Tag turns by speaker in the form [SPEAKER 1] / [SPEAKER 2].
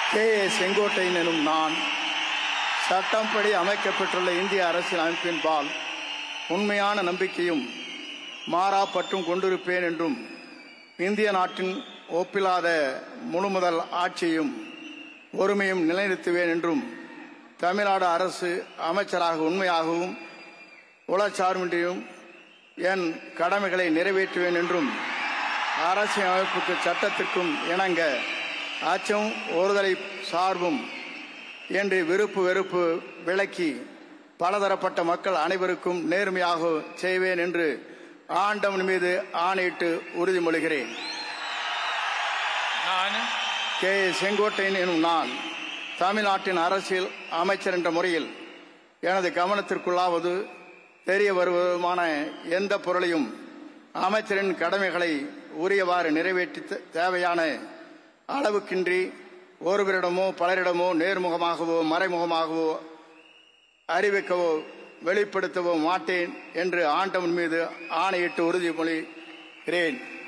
[SPEAKER 1] K A Sengottaiyan எனும் நான் சட்டம்படி அமைக்கப்பட்டுள்ள இந்திய அரசியல் அமைப்பின்பால் உண்மையான நம்பிக்கையும் மாறா பற்றும் கொண்டிருப்பேன் என்றும் இந்திய நாட்டின் ஒப்பில்லாத முழுமுதல் ஆட்சியும் ஒருமையும் நிலைநிறுத்துவேன் என்றும் தமிழ்நாடு அரசு அமைச்சராக உண்மையாகவும் உளச்சார்பின்றியும் என் கடமைகளை நிறைவேற்றுவேன் என்றும் அரசியல் அமைப்புக்கு சட்டத்திற்கும் இணங்க அச்சம் ஒருதலை சார்பும் என்று விருப்பு வெறுப்பு விளக்கி பலதரப்பட்ட மக்கள் அனைவருக்கும் நேர்மையாக செய்வேன் என்று ஆண்டவன் மீது ஆணையிட்டு உறுதிமொழிகிறேன்
[SPEAKER 2] நான்
[SPEAKER 1] கே ஏ. செங்கோட்டையன் எனும் நான் தமிழ்நாட்டின் அரசியல் அமைச்சர் என்ற முறையில் எனது கவனத்திற்குள்ளாவது தெரிய வருவதுமான எந்த பொருளையும் அமைச்சரின் கடமைகளை உரியவாறு நிறைவேற்றி தே- தேவையான அளவுக்கின்றி ஒருவரிடமோ பலரிடமோ நேர்முகமாகவோ மறைமுகமாகவோ அறிவிக்கவோ வெளிப்படுத்தவோ மாட்டேன் என்று ஆண்டவன் மீது ஆணையிட்டு உறுதிமொழிகிறேன்